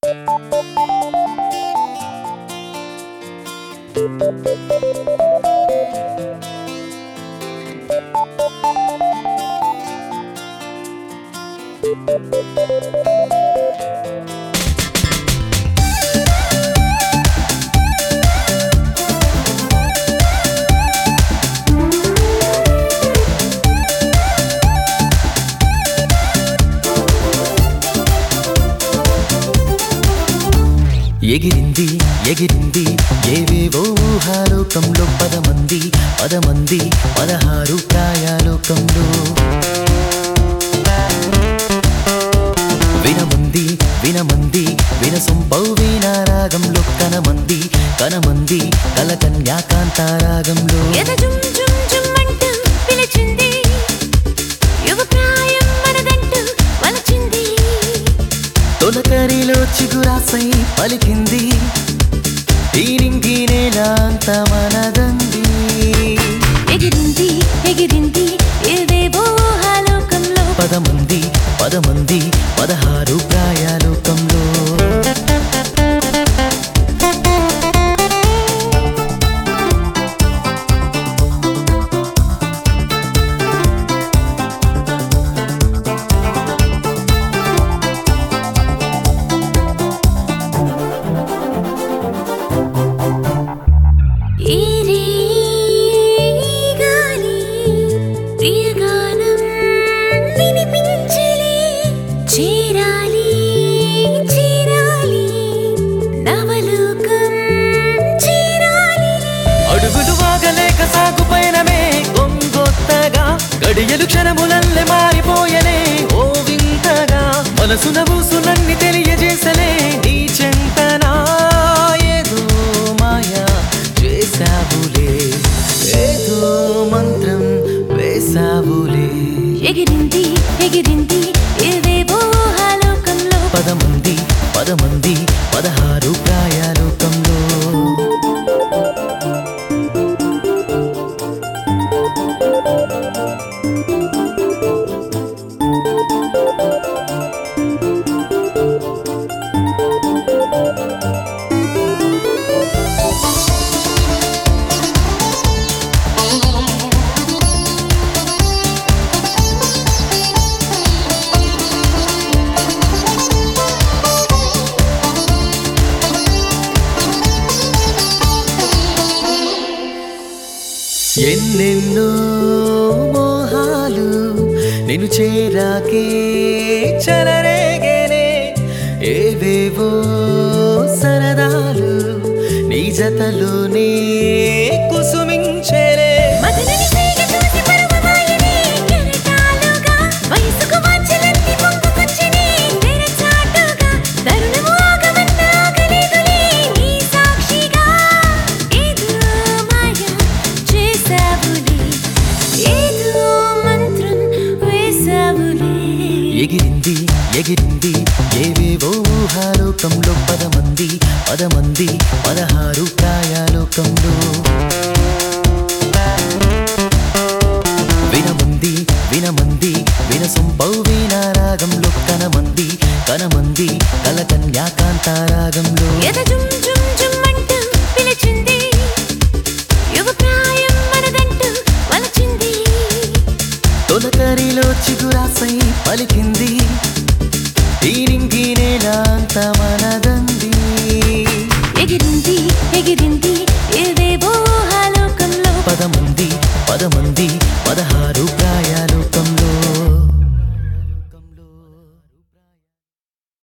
ఎగిరింది ఎగిరింది ఏవేవో ఊహాలోకంలో పదమంది పదమంది పదహారు ప్రాయాలోకంలో వినమంది వినమంది వినసొంపౌ వీణారాగంలో కనమంది కనమంది కలకన్యాకాంతారాగంలో ఎద జుమ్ జుమ్ జుమ్ అంటూ పిలిచింది యువ ప్రాయం మనదంటూ వలచింది తొలకరిలో చిగురాసై పలికింది తీరింగి నేల అంత మనదంది ఎగిరింది ఎగిరింది ఏవేవో ఊహాలోకంలో పదమంది పదమంది పదహారు ప్రాయాలోకంలో ఏరే గాలి ప్రియగానం వినిపించలే చేరాలి చేరాలి నవలోకం చేరాలి అడుగులు వాగలేక సాగు పయనమే గొంగొత్తగా గడియలు క్షణములల్లె మారిపోయనే ఓ వింతగా మనసున ఊసులన్నీ తెలియజేసలే నీ చెంతనా ఏదో మాయా చేసావులే ఏదో మంత్రం వేసావులే ఎగిరింది ఎగిరింది ఏవేవో ఊహాలోకంలో పదమంది పదమంది పదహారు ప్రాయాలోకంలో ఎన్నెన్నో మోహాలు నిన్ను చేరాకే చలరేగేనే ఏవేవో సరదాలు నీ జతలోనే కుసుమించేనే మదనని తీగ చూసి పరువమాయనే కెరటాలుగా వయసుకు వాంఛలన్నీ పొంగుకొచ్చినే తెరచాటుగా తరుణము ఆగమన్న ఆగలేదులే నీ సాక్షిగా ఏదో మాయ చేసావులే ఏదో మంత్రం వేసావులే ఎగిరింది ఎగిరింది ఏవేవో ఊహాలోకంలో పదమంది పదమంది పదహారు ప్రాయాలోకంలో వినమంది వినమంది వినసొంపౌ వీణారాగంలో కనమంది కనమంది కలకన్యాకాంతారాగంలో ఎద జుమ్ జుమ్ జుమ్ అంటూ పిలిచింది యువ ప్రాయం మనదంటూ వలచింది తొలకరిలో చిగురాసై పలికింది తీరింగి నేల అంత